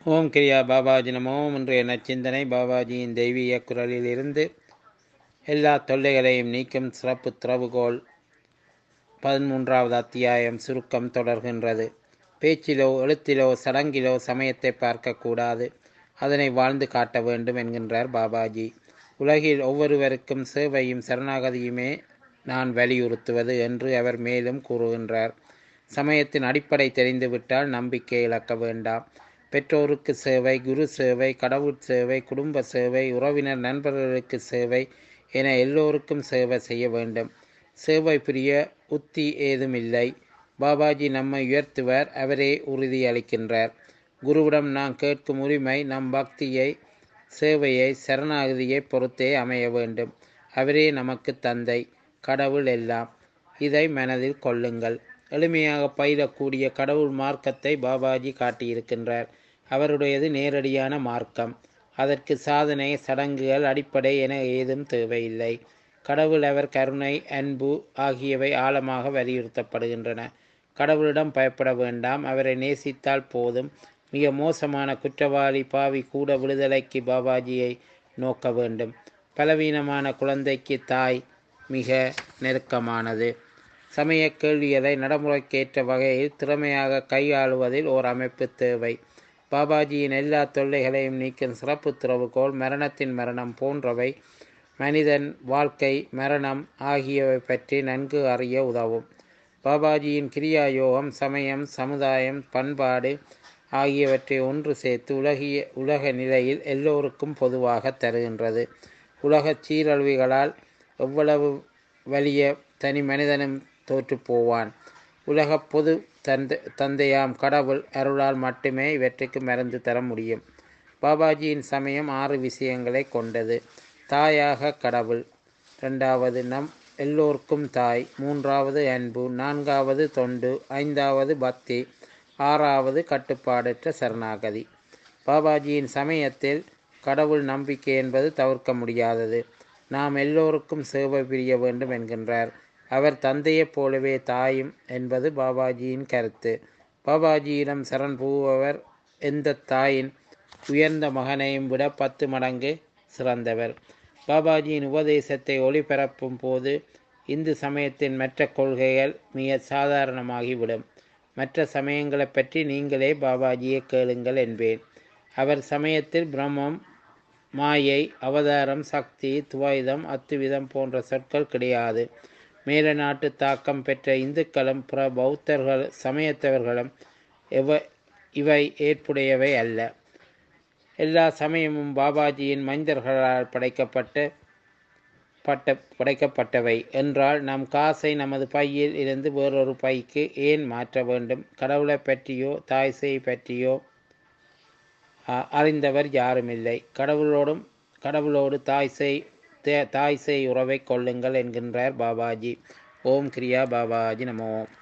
ஓம் கிரியா பாபாஜி நமோ இன்றைய நச்சிந்தனை பாபாஜியின் தெய்வீக குரலிலிருந்து எல்லா தொல்லைகளையும் நீக்கும் சிறப்பு திறவுகோல் பதிமூன்றாவது அத்தியாயம் சுருக்கம் தொடர்கின்றது பேச்சிலோ எழுத்திலோ சடங்கிலோ சமயத்தை பார்க்கக்கூடாது அதனை வாழ்ந்து காட்ட வேண்டும் என்கின்றார் பாபாஜி உலகில் ஒவ்வொருவருக்கும் சேவையும் சரணாகதியுமே நான் வலியுறுத்துவது என்று அவர் மேலும் கூறுகின்றார் சமயத்தின் அடிப்படை தெரிந்துவிட்டால் நம்பிக்கை இழக்க வேண்டாம் பெற்றோருக்கு சேவை குரு சேவை கடவுள் சேவை குடும்ப சேவை உறவினர் நண்பர்களுக்கு சேவை என எல்லோருக்கும் சேவை செய்ய வேண்டும் சேவை புரிய உத்தி ஏதும் இல்லை பாபாஜி நம்மை உயர்த்துவர் அவரே உறுதி அளிக்கின்றார் குருவிடம் நாம் கேட்கும் உரிமை நம் பக்தியை சேவையை சரணாகதியை பொறுத்தே அமைய வேண்டும் அவரே நமக்கு தந்தை கடவுள் எல்லாம் இதை மனதில் கொள்ளுங்கள் எளிமையாக பயிலக்கூடிய கடவுள் மார்க்கத்தை பாபாஜி காட்டியிருக்கின்றார் அவருடையது நேரடியான மார்க்கம் அதற்கு சாதனை சடங்குகள் அடிப்படை என ஏதும் தேவையில்லை கடவுள் அவர் கருணை அன்பு ஆகியவை ஆழமாக வலியுறுத்தப்படுகின்றன கடவுளிடம் பயப்பட வேண்டாம் அவரை நேசித்தால் போதும் மிக மோசமான குற்றவாளி பாவி கூட விடுதலைக்கு பாபாஜியை நோக்க வேண்டும் பலவீனமான குழந்தைக்கு தாய் மிக நெருக்கமானது சமய கேள்விகளை நடைமுறைக்கேற்ற வகையில் திறமையாக கையாளுவதில் ஓர் அமைப்பு தேவை பாபாஜியின் எல்லா தொல்லைகளையும் நீக்கும் சிறப்பு திறவுகோள் மரணத்தின் மரணம் போன்றவை மனிதன் வாழ்க்கை மரணம் ஆகியவை பற்றி நன்கு அறிய உதவும் பாபாஜியின் கிரியா யோகம் சமயம் சமுதாயம் பண்பாடு ஆகியவற்றை ஒன்று சேர்த்து உலகிய உலக நிலையில் எல்லோருக்கும் பொதுவாக தருகின்றது உலகச் சீரழிவுகளால் எவ்வளவு வலிய தனி மனிதனும் தோற்று போவான் உலக பொது தந்தை தந்தையாம் கடவுள் அருளால் மட்டுமே இவற்றுக்கு மருந்து தர முடியும் பாபாஜியின் சமயம் ஆறு விஷயங்களை கொண்டது தாயாக கடவுள் ரெண்டாவது நம் எல்லோருக்கும் தாய் மூன்றாவது அன்பு நான்காவது தொண்டு ஐந்தாவது பக்தி ஆறாவது கட்டுப்பாடற்ற சரணாகதி பாபாஜியின் சமயத்தில் கடவுள் நம்பிக்கை என்பது தவிர்க்க முடியாதது நாம் எல்லோருக்கும் சேவை புரிய வேண்டும் என்கின்றார் அவர் தந்தையைப் போலவே தாயும் என்பது பாபாஜியின் கருத்து பாபாஜியிடம் சரண் புகுபவர் எந்த தாயின் உயர்ந்த மகனையும் விட பத்து மடங்கு சிறந்தவர் பாபாஜியின் உபதேசத்தை ஒளிபரப்பும் போது இந்து சமயத்தின் மற்ற கொள்கைகள் மிக சாதாரணமாகிவிடும் மற்ற சமயங்களை பற்றி நீங்களே பாபாஜியை கேளுங்கள் என்பேன் அவர் சமயத்தில் பிரம்மம் மாயை அவதாரம் சக்தி துவைதம் அத்துவிதம் போன்ற சொற்கள் கிடையாது மேல நாட்டு தாக்கம் பெற்ற இந்துக்களும் பிற பௌத்தர்கள் சமயத்தவர்களும் எவ இவை ஏற்புடையவை அல்ல எல்லா சமயமும் பாபாஜியின் மைந்தர்களால் படைக்கப்பட்ட பட்ட படைக்கப்பட்டவை என்றால் நம் காசை நமது பையில் இருந்து வேறொரு பைக்கு ஏன் மாற்ற வேண்டும் கடவுளை பற்றியோ தாய்சை பற்றியோ அறிந்தவர் யாருமில்லை கடவுளோடும் கடவுளோடு தாய்சை தாய்சை உறவை கொள்ளுங்கள் என்கின்றார் பாபாஜி ஓம் கிரியா பாபாஜி நமோ